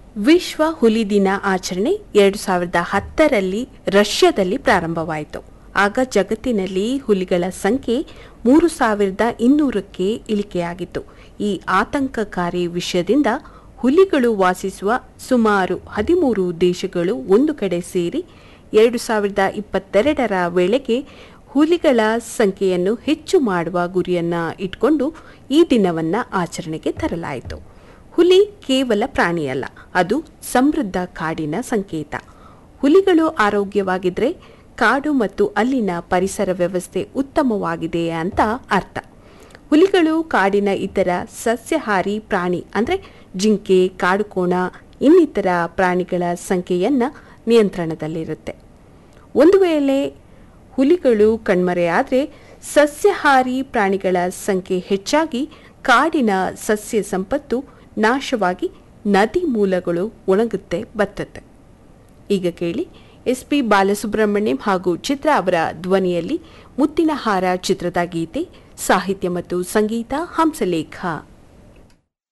ವಿಶ್ವ ಹುಲಿ ದಿನ ಆಚರಣೆ ಎರಡು ಸಾವಿರದ ಹತ್ತರಲ್ಲಿ ರಷ್ಯಾದಲ್ಲಿ ಪ್ರಾರಂಭವಾಯಿತು ಆಗ ಜಗತ್ತಿನಲ್ಲಿ ಹುಲಿಗಳ ಸಂಖ್ಯೆ ಮೂರು ಸಾವಿರದ ಇನ್ನೂರಕ್ಕೆ ಇಳಿಕೆಯಾಗಿತ್ತು ಈ ಆತಂಕಕಾರಿ ವಿಷಯದಿಂದ ಹುಲಿಗಳು ವಾಸಿಸುವ ಸುಮಾರು ಹದಿಮೂರು ದೇಶಗಳು ಒಂದು ಕಡೆ ಸೇರಿ ಎರಡು ಸಾವಿರದ ಇಪ್ಪತ್ತೆರಡರ ವೇಳೆಗೆ ಹುಲಿಗಳ ಸಂಖ್ಯೆಯನ್ನು ಹೆಚ್ಚು ಮಾಡುವ ಗುರಿಯನ್ನ ಇಟ್ಕೊಂಡು ಈ ದಿನವನ್ನ ಆಚರಣೆಗೆ ತರಲಾಯಿತು ಹುಲಿ ಕೇವಲ ಪ್ರಾಣಿಯಲ್ಲ ಅದು ಸಮೃದ್ಧ ಕಾಡಿನ ಸಂಕೇತ ಹುಲಿಗಳು ಆರೋಗ್ಯವಾಗಿದ್ರೆ ಕಾಡು ಮತ್ತು ಅಲ್ಲಿನ ಪರಿಸರ ವ್ಯವಸ್ಥೆ ಉತ್ತಮವಾಗಿದೆ ಅಂತ ಅರ್ಥ ಹುಲಿಗಳು ಕಾಡಿನ ಇತರ ಸಸ್ಯಾಹಾರಿ ಪ್ರಾಣಿ ಅಂದರೆ ಜಿಂಕೆ ಕಾಡುಕೋಣ ಇನ್ನಿತರ ಪ್ರಾಣಿಗಳ ಸಂಖ್ಯೆಯನ್ನ ನಿಯಂತ್ರಣದಲ್ಲಿರುತ್ತೆ ಒಂದು ವೇಳೆ ಹುಲಿಗಳು ಕಣ್ಮರೆಯಾದರೆ ಸಸ್ಯಾಹಾರಿ ಪ್ರಾಣಿಗಳ ಸಂಖ್ಯೆ ಹೆಚ್ಚಾಗಿ ಕಾಡಿನ ಸಸ್ಯ ಸಂಪತ್ತು ನಾಶವಾಗಿ ನದಿ ಮೂಲಗಳು ಒಣಗುತ್ತೆ ಬತ್ತತ್ತೆ ಈಗ ಕೇಳಿ ಎಸ್ ಪಿ ಬಾಲಸುಬ್ರಹ್ಮಣ್ಯಂ ಹಾಗೂ ಚಿತ್ರ ಅವರ ಧ್ವನಿಯಲ್ಲಿ ಮುತ್ತಿನ ಹಾರ ಚಿತ್ರದ ಗೀತೆ ಸಾಹಿತ್ಯ ಮತ್ತು ಸಂಗೀತ ಹಂಸಲೇಖ